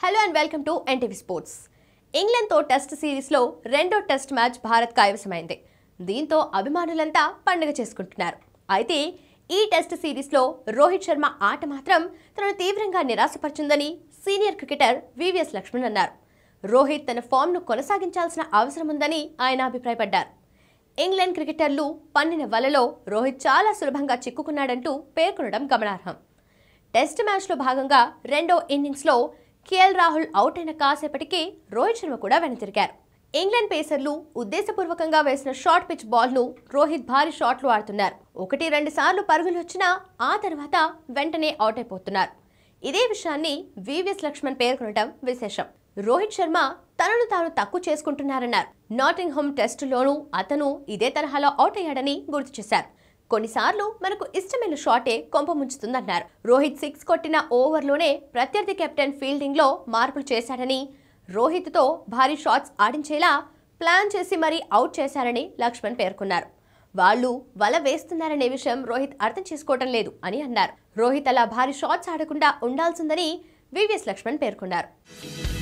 hello and welcome to NTV sports ఇంగ్లాండ్తో test సిరీస్లో రెండో టెస్ట్ మ్యాచ్ భారత్ కైవసమైంది దీంతో అభిమానులంతా పండుగ చేసుకుంటున్నారు అయితే ఈ టెస్ట్ సిరీస్లో రోహిత్ శర్మ ఆట మాత్రం తనను తీవ్రంగా నిరాశపరిచిందని సీనియర్ క్రికెటర్ వివిఎస్ లక్ష్మణ్ అన్నారు రోహిత్ తన ఫామ్ను కొనసాగించాల్సిన అవసరం ఉందని ఆయన అభిప్రాయపడ్డారు ఇంగ్లాండ్ క్రికెటర్లు పన్నిన వలలో రోహిత్ చాలా సులభంగా చిక్కుకున్నాడంటూ పేర్కొనడం గమనార్హం టెస్ట్ మ్యాచ్లో భాగంగా రెండో ఇన్నింగ్స్లో కేఎల్ రాహుల్ అవుట్ అయిన కాసేపటికి రోహిత్ శర్మ కూడా వెనుతిరిగారు ఇంగ్లాండ్ పేసర్లు ఉద్దేశపూర్వకంగా వేసిన షార్ట్ పిచ్ బాల్ను రోహిత్ భారీ షాట్లు ఆడుతున్నారు ఒకటి రెండు సార్లు పరుగులు వచ్చినా ఆ తర్వాత వెంటనే అవుట్ అయిపోతున్నారు ఇదే విషయాన్ని వివిఎస్ లక్ష్మణ్ పేర్కొనడం విశేషం రోహిత్ శర్మ తనను తాను తక్కువ చేసుకుంటున్నారన్నారు నాటింగ్ హోమ్ టెస్టులోనూ అతను ఇదే తరహాలో అవుట్ అయ్యాడని గుర్తు చేశారు కొన్నిసార్లు మనకు ఇష్టమైన షాటే కొంప ముంచుతుందన్నారు రోహిత్ సిక్స్ కొట్టిన ఓవర్లోనే ప్రత్యర్థి కెప్టెన్ ఫీల్డింగ్లో మార్పులు చేశాడని రోహిత్తో భారీ షాట్స్ ఆడించేలా ప్లాన్ చేసి మరీ అవుట్ చేశారని లక్ష్మణ్ పేర్కొన్నారు వాళ్ళు వల వేస్తున్నారనే విషయం రోహిత్ అర్థం చేసుకోవటం లేదు అని అన్నారు రోహిత్ అలా భారీ షాట్స్ ఆడకుండా ఉండాల్సిందని వివిఎస్ లక్ష్మణ్ పేర్కొన్నారు